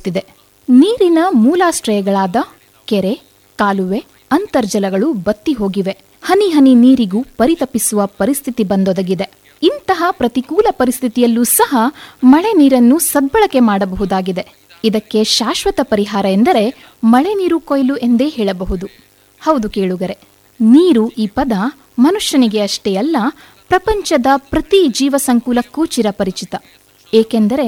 ಸಂಭವಿಸುತ್ತಿದೆ ನೀರಿನ ಮೂಲಾಶ್ರಯಗಳಾದ ಕೆರೆ ಕಾಲುವೆ ಅಂತರ್ಜಲಗಳು ಬತ್ತಿ ಹೋಗಿವೆ ಹನಿ ಹನಿ ನೀರಿಗೂ ಪರಿತಪಿಸುವ ಪರಿಸ್ಥಿತಿ ಬಂದೊದಗಿದೆ ಇಂತಹ ಪ್ರತಿಕೂಲ ಪರಿಸ್ಥಿತಿಯಲ್ಲೂ ಸಹ ಮಳೆ ನೀರನ್ನು ಸದ್ಬಳಕೆ ಮಾಡಬಹುದಾಗಿದೆ ಇದಕ್ಕೆ ಶಾಶ್ವತ ಪರಿಹಾರ ಎಂದರೆ ಮಳೆ ನೀರು ಕೊಯ್ಲು ಎಂದೇ ಹೇಳಬಹುದು ಹೌದು ಕೇಳುಗರೆ ನೀರು ಈ ಪದ ಮನುಷ್ಯನಿಗೆ ಅಷ್ಟೇ ಅಲ್ಲ ಪ್ರಪಂಚದ ಪ್ರತಿ ಜೀವಸಂಕುಲಕ್ಕೂ ಚಿರಪರಿಚಿತ ಏಕೆಂದರೆ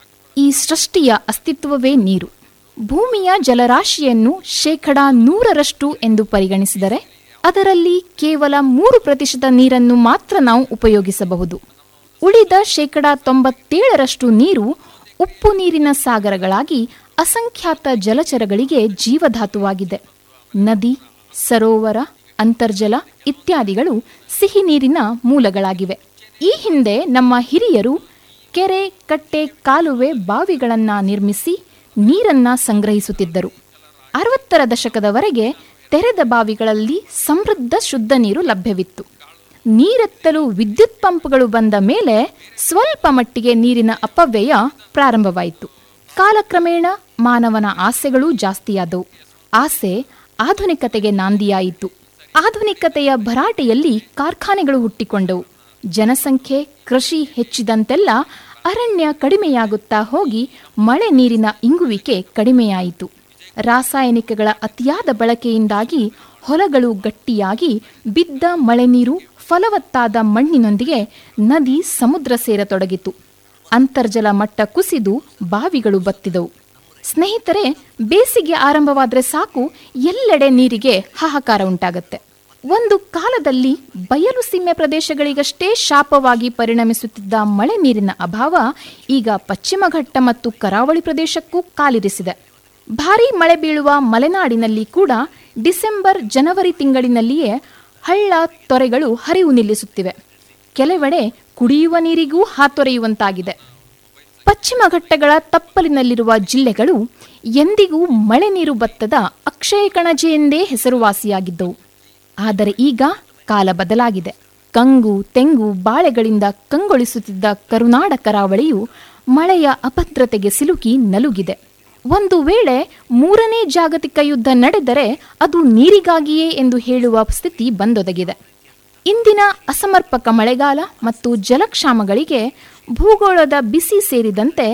ಈ ಸೃಷ್ಟಿಯ ಅಸ್ತಿತ್ವವೇ ನೀರು ಭೂಮಿಯ ಜಲರಾಶಿಯನ್ನು ಶೇಕಡ ನೂರರಷ್ಟು ಎಂದು ಪರಿಗಣಿಸಿದರೆ ಅದರಲ್ಲಿ ಕೇವಲ ಮೂರು ಪ್ರತಿಶತ ನೀರನ್ನು ಮಾತ್ರ ನಾವು ಉಪಯೋಗಿಸಬಹುದು ಉಳಿದ ಶೇಕಡ ತೊಂಬತ್ತೇಳರಷ್ಟು ನೀರು ಉಪ್ಪು ನೀರಿನ ಸಾಗರಗಳಾಗಿ ಅಸಂಖ್ಯಾತ ಜಲಚರಗಳಿಗೆ ಜೀವಧಾತುವಾಗಿದೆ ನದಿ ಸರೋವರ ಅಂತರ್ಜಲ ಇತ್ಯಾದಿಗಳು ಸಿಹಿ ನೀರಿನ ಮೂಲಗಳಾಗಿವೆ ಈ ಹಿಂದೆ ನಮ್ಮ ಹಿರಿಯರು ಕೆರೆ ಕಟ್ಟೆ ಕಾಲುವೆ ಬಾವಿಗಳನ್ನ ನಿರ್ಮಿಸಿ ನೀರನ್ನ ಸಂಗ್ರಹಿಸುತ್ತಿದ್ದರು ಅರವತ್ತರ ದಶಕದವರೆಗೆ ತೆರೆದ ಬಾವಿಗಳಲ್ಲಿ ಸಮೃದ್ಧ ಶುದ್ಧ ನೀರು ಲಭ್ಯವಿತ್ತು ನೀರೆತ್ತಲು ವಿದ್ಯುತ್ ಪಂಪ್ಗಳು ಬಂದ ಮೇಲೆ ಸ್ವಲ್ಪ ಮಟ್ಟಿಗೆ ನೀರಿನ ಅಪವ್ಯಯ ಪ್ರಾರಂಭವಾಯಿತು ಕಾಲಕ್ರಮೇಣ ಮಾನವನ ಆಸೆಗಳೂ ಜಾಸ್ತಿಯಾದವು ಆಸೆ ಆಧುನಿಕತೆಗೆ ನಾಂದಿಯಾಯಿತು ಆಧುನಿಕತೆಯ ಭರಾಟೆಯಲ್ಲಿ ಕಾರ್ಖಾನೆಗಳು ಹುಟ್ಟಿಕೊಂಡವು ಜನಸಂಖ್ಯೆ ಕೃಷಿ ಹೆಚ್ಚಿದಂತೆಲ್ಲ ಅರಣ್ಯ ಕಡಿಮೆಯಾಗುತ್ತಾ ಹೋಗಿ ಮಳೆ ನೀರಿನ ಇಂಗುವಿಕೆ ಕಡಿಮೆಯಾಯಿತು ರಾಸಾಯನಿಕಗಳ ಅತಿಯಾದ ಬಳಕೆಯಿಂದಾಗಿ ಹೊಲಗಳು ಗಟ್ಟಿಯಾಗಿ ಬಿದ್ದ ಮಳೆ ನೀರು ಫಲವತ್ತಾದ ಮಣ್ಣಿನೊಂದಿಗೆ ನದಿ ಸಮುದ್ರ ಸೇರತೊಡಗಿತು ಅಂತರ್ಜಲ ಮಟ್ಟ ಕುಸಿದು ಬಾವಿಗಳು ಬತ್ತಿದವು ಸ್ನೇಹಿತರೆ ಬೇಸಿಗೆ ಆರಂಭವಾದರೆ ಸಾಕು ಎಲ್ಲೆಡೆ ನೀರಿಗೆ ಹಾಹಾಕಾರ ಉಂಟಾಗತ್ತೆ ಒಂದು ಕಾಲದಲ್ಲಿ ಬಯಲು ಸೀಮೆ ಪ್ರದೇಶಗಳಿಗಷ್ಟೇ ಶಾಪವಾಗಿ ಪರಿಣಮಿಸುತ್ತಿದ್ದ ಮಳೆ ನೀರಿನ ಅಭಾವ ಈಗ ಪಶ್ಚಿಮ ಘಟ್ಟ ಮತ್ತು ಕರಾವಳಿ ಪ್ರದೇಶಕ್ಕೂ ಕಾಲಿರಿಸಿದೆ ಭಾರೀ ಮಳೆ ಬೀಳುವ ಮಲೆನಾಡಿನಲ್ಲಿ ಕೂಡ ಡಿಸೆಂಬರ್ ಜನವರಿ ತಿಂಗಳಿನಲ್ಲಿಯೇ ಹಳ್ಳ ತೊರೆಗಳು ಹರಿವು ನಿಲ್ಲಿಸುತ್ತಿವೆ ಕೆಲವೆಡೆ ಕುಡಿಯುವ ನೀರಿಗೂ ಹಾತೊರೆಯುವಂತಾಗಿದೆ ಪಶ್ಚಿಮ ಘಟ್ಟಗಳ ತಪ್ಪಲಿನಲ್ಲಿರುವ ಜಿಲ್ಲೆಗಳು ಎಂದಿಗೂ ಮಳೆ ನೀರು ಬತ್ತದ ಅಕ್ಷಯ ಕಣಜೆ ಎಂದೇ ಹೆಸರುವಾಸಿಯಾಗಿದ್ದವು ಆದರೆ ಈಗ ಕಾಲ ಬದಲಾಗಿದೆ ಕಂಗು ತೆಂಗು ಬಾಳೆಗಳಿಂದ ಕಂಗೊಳಿಸುತ್ತಿದ್ದ ಕರುನಾಡ ಕರಾವಳಿಯು ಮಳೆಯ ಅಭದ್ರತೆಗೆ ಸಿಲುಕಿ ನಲುಗಿದೆ ಒಂದು ವೇಳೆ ಮೂರನೇ ಜಾಗತಿಕ ಯುದ್ಧ ನಡೆದರೆ ಅದು ನೀರಿಗಾಗಿಯೇ ಎಂದು ಹೇಳುವ ಸ್ಥಿತಿ ಬಂದೊದಗಿದೆ ಇಂದಿನ ಅಸಮರ್ಪಕ ಮಳೆಗಾಲ ಮತ್ತು ಜಲಕ್ಷಾಮಗಳಿಗೆ ಭೂಗೋಳದ ಬಿಸಿ ಸೇರಿದಂತೆ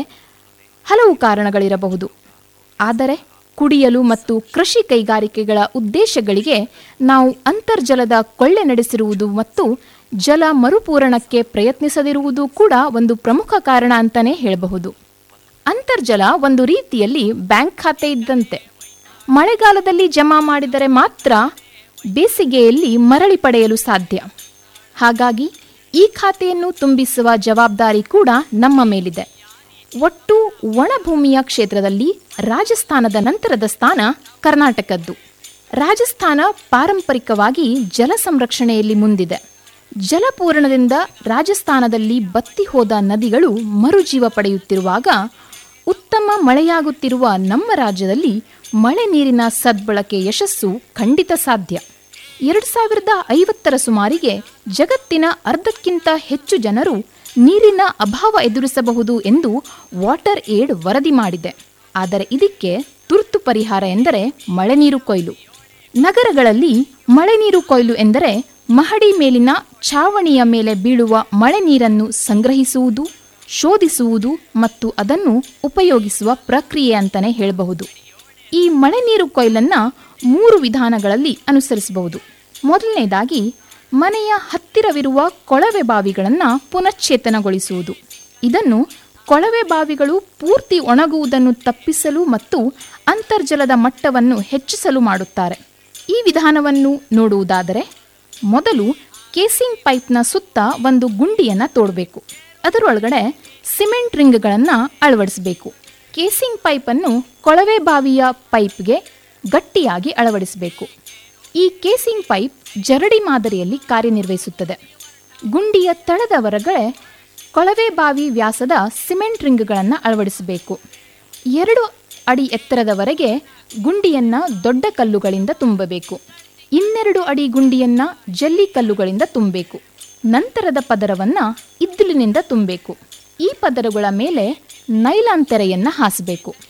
ಹಲವು ಕಾರಣಗಳಿರಬಹುದು ಆದರೆ ಕುಡಿಯಲು ಮತ್ತು ಕೃಷಿ ಕೈಗಾರಿಕೆಗಳ ಉದ್ದೇಶಗಳಿಗೆ ನಾವು ಅಂತರ್ಜಲದ ಕೊಳ್ಳೆ ನಡೆಸಿರುವುದು ಮತ್ತು ಜಲ ಮರುಪೂರಣಕ್ಕೆ ಪ್ರಯತ್ನಿಸದಿರುವುದು ಕೂಡ ಒಂದು ಪ್ರಮುಖ ಕಾರಣ ಅಂತಾನೆ ಹೇಳಬಹುದು ಅಂತರ್ಜಲ ಒಂದು ರೀತಿಯಲ್ಲಿ ಬ್ಯಾಂಕ್ ಖಾತೆ ಇದ್ದಂತೆ ಮಳೆಗಾಲದಲ್ಲಿ ಜಮಾ ಮಾಡಿದರೆ ಮಾತ್ರ ಬೇಸಿಗೆಯಲ್ಲಿ ಮರಳಿ ಪಡೆಯಲು ಸಾಧ್ಯ ಹಾಗಾಗಿ ಈ ಖಾತೆಯನ್ನು ತುಂಬಿಸುವ ಜವಾಬ್ದಾರಿ ಕೂಡ ನಮ್ಮ ಮೇಲಿದೆ ಒಟ್ಟು ಒಣಭೂಮಿಯ ಕ್ಷೇತ್ರದಲ್ಲಿ ರಾಜಸ್ಥಾನದ ನಂತರದ ಸ್ಥಾನ ಕರ್ನಾಟಕದ್ದು ರಾಜಸ್ಥಾನ ಪಾರಂಪರಿಕವಾಗಿ ಜಲ ಸಂರಕ್ಷಣೆಯಲ್ಲಿ ಮುಂದಿದೆ ಜಲಪೂರಣದಿಂದ ರಾಜಸ್ಥಾನದಲ್ಲಿ ಬತ್ತಿ ಹೋದ ನದಿಗಳು ಮರುಜೀವ ಪಡೆಯುತ್ತಿರುವಾಗ ಉತ್ತಮ ಮಳೆಯಾಗುತ್ತಿರುವ ನಮ್ಮ ರಾಜ್ಯದಲ್ಲಿ ಮಳೆ ನೀರಿನ ಸದ್ಬಳಕೆ ಯಶಸ್ಸು ಖಂಡಿತ ಸಾಧ್ಯ ಎರಡು ಸಾವಿರದ ಐವತ್ತರ ಸುಮಾರಿಗೆ ಜಗತ್ತಿನ ಅರ್ಧಕ್ಕಿಂತ ಹೆಚ್ಚು ಜನರು ನೀರಿನ ಅಭಾವ ಎದುರಿಸಬಹುದು ಎಂದು ವಾಟರ್ ಏಡ್ ವರದಿ ಮಾಡಿದೆ ಆದರೆ ಇದಕ್ಕೆ ತುರ್ತು ಪರಿಹಾರ ಎಂದರೆ ಮಳೆ ನೀರು ಕೊಯ್ಲು ನಗರಗಳಲ್ಲಿ ಮಳೆ ನೀರು ಕೊಯ್ಲು ಎಂದರೆ ಮಹಡಿ ಮೇಲಿನ ಛಾವಣಿಯ ಮೇಲೆ ಬೀಳುವ ಮಳೆ ನೀರನ್ನು ಸಂಗ್ರಹಿಸುವುದು ಶೋಧಿಸುವುದು ಮತ್ತು ಅದನ್ನು ಉಪಯೋಗಿಸುವ ಪ್ರಕ್ರಿಯೆ ಅಂತಲೇ ಹೇಳಬಹುದು ಈ ಮಳೆ ನೀರು ಕೊಯ್ಲನ್ನ ಮೂರು ವಿಧಾನಗಳಲ್ಲಿ ಅನುಸರಿಸಬಹುದು ಮೊದಲನೇದಾಗಿ ಮನೆಯ ಹತ್ತಿರವಿರುವ ಕೊಳವೆ ಬಾವಿಗಳನ್ನು ಪುನಶ್ಚೇತನಗೊಳಿಸುವುದು ಇದನ್ನು ಕೊಳವೆ ಬಾವಿಗಳು ಪೂರ್ತಿ ಒಣಗುವುದನ್ನು ತಪ್ಪಿಸಲು ಮತ್ತು ಅಂತರ್ಜಲದ ಮಟ್ಟವನ್ನು ಹೆಚ್ಚಿಸಲು ಮಾಡುತ್ತಾರೆ ಈ ವಿಧಾನವನ್ನು ನೋಡುವುದಾದರೆ ಮೊದಲು ಕೇಸಿಂಗ್ ಪೈಪ್ನ ಸುತ್ತ ಒಂದು ಗುಂಡಿಯನ್ನು ತೋಡಬೇಕು ಅದರೊಳಗಡೆ ಸಿಮೆಂಟ್ ರಿಂಗ್ಗಳನ್ನು ಅಳವಡಿಸಬೇಕು ಕೇಸಿಂಗ್ ಪೈಪನ್ನು ಕೊಳವೆ ಬಾವಿಯ ಪೈಪ್ಗೆ ಗಟ್ಟಿಯಾಗಿ ಅಳವಡಿಸಬೇಕು ಈ ಕೇಸಿಂಗ್ ಪೈಪ್ ಜರಡಿ ಮಾದರಿಯಲ್ಲಿ ಕಾರ್ಯನಿರ್ವಹಿಸುತ್ತದೆ ಗುಂಡಿಯ ತಳದ ಹೊರಗಡೆ ಕೊಳವೆ ಬಾವಿ ವ್ಯಾಸದ ಸಿಮೆಂಟ್ ರಿಂಗ್ಗಳನ್ನು ಅಳವಡಿಸಬೇಕು ಎರಡು ಅಡಿ ಎತ್ತರದವರೆಗೆ ಗುಂಡಿಯನ್ನ ದೊಡ್ಡ ಕಲ್ಲುಗಳಿಂದ ತುಂಬಬೇಕು ಇನ್ನೆರಡು ಅಡಿ ಗುಂಡಿಯನ್ನ ಜಲ್ಲಿ ಕಲ್ಲುಗಳಿಂದ ತುಂಬಬೇಕು ನಂತರದ ಪದರವನ್ನ ಇದ್ದಿಲಿನಿಂದ ತುಂಬಬೇಕು ಈ ಪದರಗಳ ಮೇಲೆ ನೈಲಾನ್ ತೆರೆಯನ್ನ ಹಾಸಬೇಕು